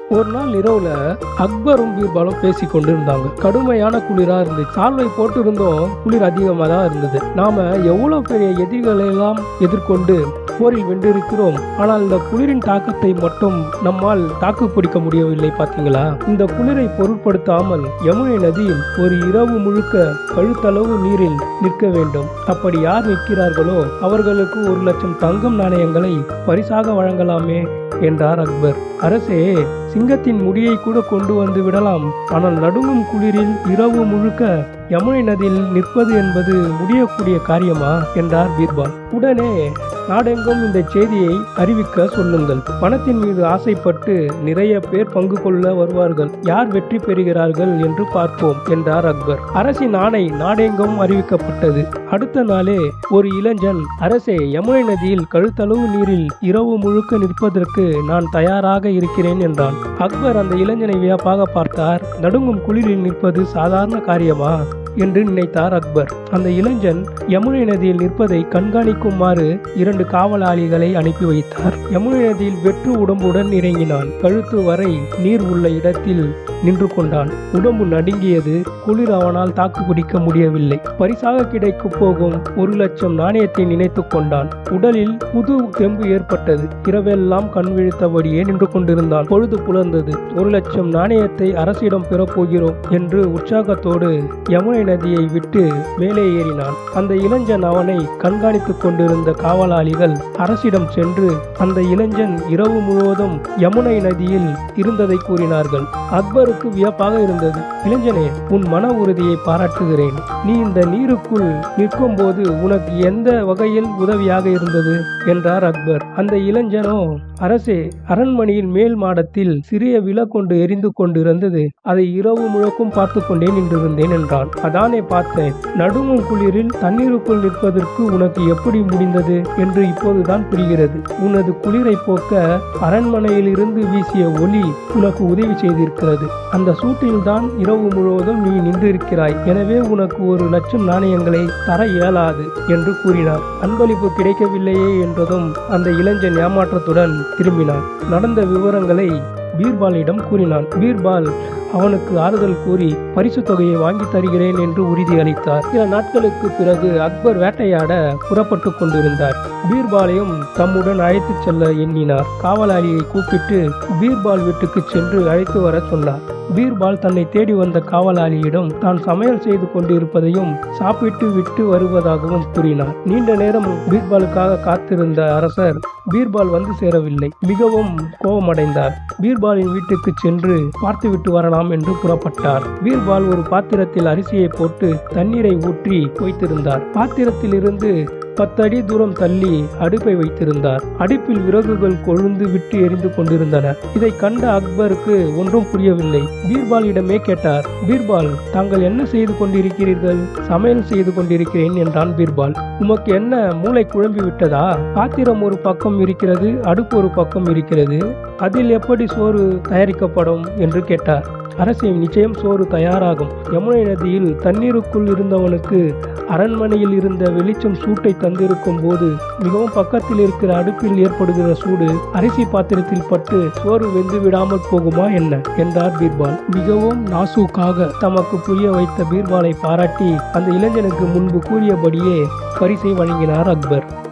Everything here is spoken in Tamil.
ஒரு நாள் இரவுல அக்பரும் பீர்பாலும் பேசி கொண்டு இருந்தாங்க கடுமையான குளிரா இருந்துச்சு சால்வை போட்டு இருந்தோம் குளிர் அதிகமா தான் இருந்தது நாம எவ்வளவு பெரிய எதிரிகளை எல்லாம் எதிர்கொண்டு போரில் வென்றிருக்கிறோம் ஆனால் இந்த குளிரின் தாக்கத்தை மட்டும் நம்மால் தாக்கு பிடிக்க முடியவில்லை பாத்தீங்களா இந்த குளிரை பொருட்படுத்தாமல் யமுனை நதியில் ஒரு இரவு முழுக்க கழுத்தளவு நீரில் நிற்க வேண்டும் அப்படி யார் நிற்கிறார்களோ அவர்களுக்கு ஒரு லட்சம் தங்கம் நாணயங்களை பரிசாக வழங்கலாமே என்றார் அக்பர் அரசே சிங்கத்தின் முடியை கூட கொண்டு வந்து விடலாம் ஆனால் நடுங்கும் குளிரில் இரவு முழுக்க யமுனை நதியில் நிற்பது என்பது முடியக்கூடிய காரியமா என்றார் பீர்பால் உடனே நாடெங்கும் இந்த செய்தியை அறிவிக்க சொல்லுங்கள் பணத்தின் மீது ஆசைப்பட்டு நிறைய பேர் பங்கு கொள்ள வருவார்கள் யார் வெற்றி பெறுகிறார்கள் என்று பார்ப்போம் என்றார் அக்பர் அரசின் ஆணை நாடெங்கும் அறிவிக்கப்பட்டது அடுத்த நாளே ஒரு இளைஞன் அரசே யமுனை நதியில் கழுத்தளவு நீரில் இரவு முழுக்க நிற்பதற்கு நான் தயாராக இருக்கிறேன் என்றான் அக்பர் அந்த இளைஞனை வியப்பாக பார்த்தார் நடுங்கும் குளிரில் நிற்பது சாதாரண காரியமா என்று நினைத்தார் அக்பர் அந்த இளைஞன் யமுனை நதியில் நிற்பதை கண்காணிக்குமாறு இரண்டு காவலாளிகளை அனுப்பி வைத்தார் யமுனை நதியில் வெற்று உடம்புடன் இறங்கினான் கழுத்து வரை நீர் உள்ள இடத்தில் நின்று கொண்டான் உடம்பு நடுங்கியது குளிர் அவனால் தாக்கு பிடிக்க முடியவில்லை பரிசாக கிடைக்கப் போகும் ஒரு லட்சம் நாணயத்தை நினைத்து கொண்டான் உடலில் புது தெம்பு ஏற்பட்டது இரவெல்லாம் கண் விழித்தபடியே நின்று கொண்டிருந்தான் பொழுது புலர்ந்தது ஒரு லட்சம் நாணயத்தை அரசிடம் பெறப்போகிறோம் என்று உற்சாகத்தோடு யமுனை நதியை விட்டு மேலே ஏறினான் அந்த இளைஞன் அவனை கண்காணித்துக் கொண்டிருந்த காவலாளிகள் அரசிடம் சென்று அந்த இளைஞன் இரவு முழுவதும் யமுனை நதியில் இருந்ததை கூறினார்கள் அக்பருக்கு வியப்பாக இருந்தது இளைஞனே உன் மன உறுதியை பாராட்டுகிறேன் நீ இந்த நீருக்குள் நிற்கும் போது உனக்கு எந்த வகையில் உதவியாக இருந்தது என்றார் அக்பர் அந்த இளைஞனோ அரசே அரண்மனையின் மேல் மாடத்தில் சிறிய விளக்கொண்டு எரிந்து கொண்டிருந்தது அதை இரவு முழுக்கும் பார்த்து கொண்டே நின்றிருந்தேன் என்றான் அதானே பார்த்தேன் நடுங்கும் குளிரில் தண்ணீருக்குள் நிற்பதற்கு உனக்கு எப்படி முடிந்தது என்று இப்போதுதான் புரிகிறது உனது குளிரை போக்க அரண்மனையில் இருந்து வீசிய ஒளி உனக்கு உதவி செய்திருக்கிறது அந்த சூட்டில்தான் இரவு முழுவதும் நீ நின்றிருக்கிறாய் எனவே உனக்கு ஒரு லட்சம் நாணயங்களை தர இயலாது என்று கூறினார் அன்பளிப்பு கிடைக்கவில்லையே என்றதும் அந்த இளைஞன் ஏமாற்றத்துடன் திரும்பினான் நடந்த விவரங்களை பீர்பாலிடம் கூறினான் பீர்பால் அவனுக்கு ஆறுதல் கூறி பரிசு தொகையை வாங்கி தருகிறேன் என்று உறுதியளித்தார் சில நாட்களுக்கு பிறகு அக்பர் வேட்டையாட புறப்பட்டு கொண்டிருந்தார் பீர்பாலையும் தம்முடன் அழைத்துச் செல்ல எண்ணினார் காவலாளியை கூப்பிட்டு பீர்பால் வீட்டுக்கு சென்று அழைத்து வர சொன்னார் பீர்பால் தன்னை தேடி வந்த காவலாளியிடம் தான் சமையல் செய்து கொண்டிருப்பதையும் சாப்பிட்டு விட்டு வருவதாகவும் கூறினார் நீண்ட நேரம் பீர்பாலுக்காக காத்திருந்த அரசர் பீர்பால் வந்து சேரவில்லை மிகவும் கோபமடைந்தார் பீர்பாலின் வீட்டுக்கு சென்று பார்த்துவிட்டு வரலாம் என்று புறப்பட்டார் பீர்பால் ஒரு பாத்திரத்தில் அரிசியை போட்டு தண்ணீரை ஊற்றி வைத்திருந்தார் பாத்திரத்தில் இருந்து பத்தடி தூரம் தள்ளி அடுப்பை வைத்திருந்தார் அடுப்பில் விறகுகள் கொழுந்து விட்டு எரிந்து கொண்டிருந்தன இதை கண்ட அக்பருக்கு ஒன்றும் புரியவில்லை பீர்பாலிடமே கேட்டார் பீர்பால் தாங்கள் என்ன செய்து கொண்டிருக்கிறீர்கள் சமையல் செய்து கொண்டிருக்கிறேன் என்றான் பீர்பால் உமக்கு என்ன மூளை குழம்பி விட்டதா பாத்திரம் ஒரு பக்கம் இருக்கிறது அடுப்பு ஒரு பக்கம் இருக்கிறது அதில் எப்படி சோறு தயாரிக்கப்படும் என்று கேட்டார் அரசே நிச்சயம் சோறு தயாராகும் யமுனை நதியில் தண்ணீருக்குள் இருந்தவனுக்கு அரண்மனையில் இருந்த வெளிச்சம் சூட்டை தந்திருக்கும் போது மிகவும் பக்கத்தில் இருக்கிற அடுப்பில் ஏற்படுகிற சூடு அரிசி பாத்திரத்தில் பட்டு சோறு வெந்து விடாமல் போகுமா என்ன என்றார் பீர்பால் மிகவும் நாசூக்காக தமக்கு புரிய வைத்த பீர்பாலை பாராட்டி அந்த இளைஞனுக்கு முன்பு கூறியபடியே பரிசை வழங்கினார் அக்பர்